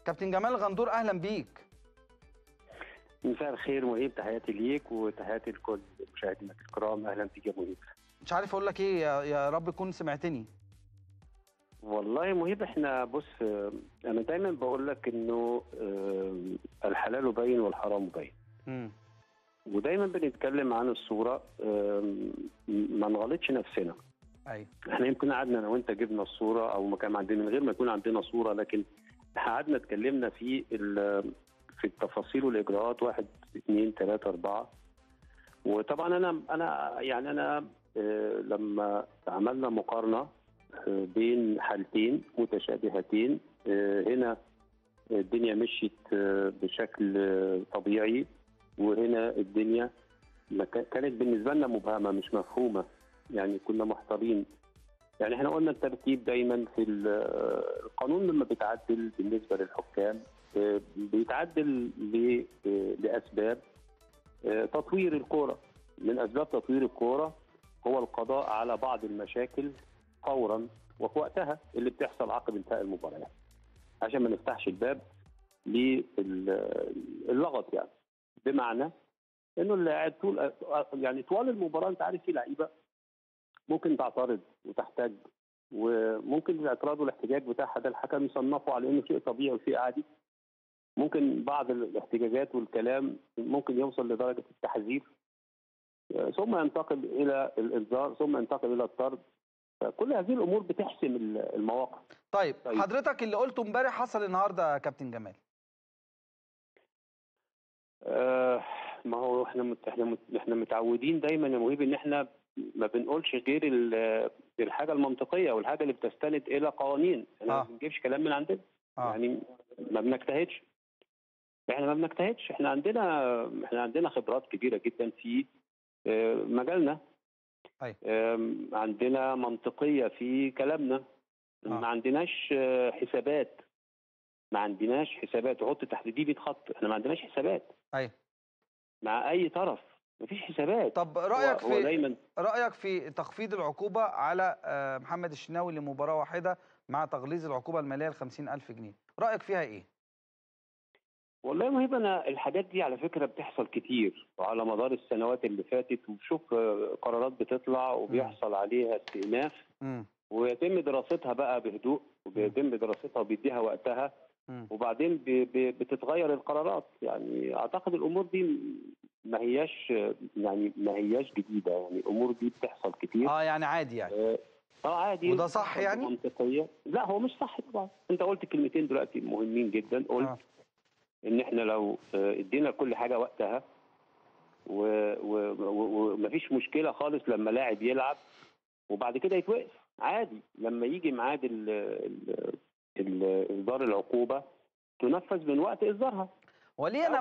كابتن جمال غندور اهلا بيك مساء الخير مهيب تحياتي ليك وتحياتي لكل مشاهدينك الكرام اهلا بيك يا مهيب مش عارف اقول لك ايه يا, يا رب تكون سمعتني والله يا مهيب احنا بص آه، انا دايما بقول لك انه آه، الحلال بين والحرام بين امم ودايما بنتكلم عن الصوره آه، ما نغلطش نفسنا ايوه احنا يمكن قعدنا انا وانت جبنا الصوره او ما كان عندنا من غير ما يكون عندنا صوره لكن احنا قعدنا اتكلمنا في ال- في التفاصيل والاجراءات واحد اثنين ثلاثه اربعه وطبعا انا انا يعني انا آه، لما عملنا مقارنه آه، بين حالتين متشابهتين آه، هنا الدنيا مشيت آه، بشكل آه، طبيعي وهنا الدنيا ما كا- كانت بالنسبه لنا مبهمه مش مفهومه يعني كنا محتارين يعني احنا قلنا الترتيب دايما في ال- القانون لما بيتعدل بالنسبه للحكام آه، بيتعدل ل- آه، لاسباب آه، تطوير الكوره من اسباب تطوير الكوره هو القضاء على بعض المشاكل فورا وفي وقتها اللي بتحصل عقب انتهاء المباريات عشان ما نفتحش الباب للغط يعني بمعنى انه اللاعب طول يعني طوال المباراه انت عارف في لعيبه ممكن تعترض وتحتاج وممكن الاعتراض والاحتجاج بتاعها ده الحكم يصنفه على انه شيء طبيعي وشيء عادي ممكن بعض الاحتجاجات والكلام ممكن يوصل لدرجه التحذير آه، ثم ينتقل الى الانذار ثم ينتقل الى الطرد كل هذه الامور بتحسم المواقف طيب طيب. حضرتك اللي قلته امبارح حصل النهارده يا كابتن جمال آه، ما هو احنا مت... احنا مت... احنا متعودين دايما يا مهيب ان احنا ما بنقولش غير ال- الحاجه المنطقيه والحاجه اللي بتستند الى قوانين احنا آه. ما بنجيبش كلام من عندنا اه يعني ما بنجتهدش احنا ما بنجتهدش احنا عندنا احنا عندنا خبرات كبيره جدا في آه، مجالنا أيوة. آم، عندنا منطقيه في كلامنا آه. ما عندناش آه، حسابات ما عندناش حسابات تحط تحت دي 100 خط احنا ما عندناش حسابات ايوه مع اي طرف مفيش حسابات طب هو, رايك هو في دايما رايك في تخفيض العقوبه على آه، محمد الشناوي لمباراه واحده مع تغليظ العقوبه الماليه ل 50000 جنيه رايك فيها ايه والله يا مهيب انا الحاجات دي على فكره بتحصل كتير وعلى مدار السنوات اللي فاتت وبشوف آه، قرارات بتطلع وبيحصل عليها استئناف امم ويتم دراستها بقى بهدوء وبيتم دراستها وبيديها وقتها امم وبعدين ب- ب- بتتغير القرارات يعني اعتقد الامور دي ما هياش يعني ما هياش جديده يعني الامور دي بتحصل كتير اه يعني عادي يعني اه آه، عادي وده صح بتحصل يعني؟ منطقيه لا هو مش صح طبعا انت قلت كلمتين دلوقتي مهمين جدا قلت آه. ان احنا لو آه، ادينا كل حاجه وقتها و- و- و- ومفيش مشكله خالص لما لاعب يلعب وبعد كده يتوقف عادي لما يجي ميعاد ال- ال- ال- اصدار العقوبه تنفذ من وقت اصدارها وليه انا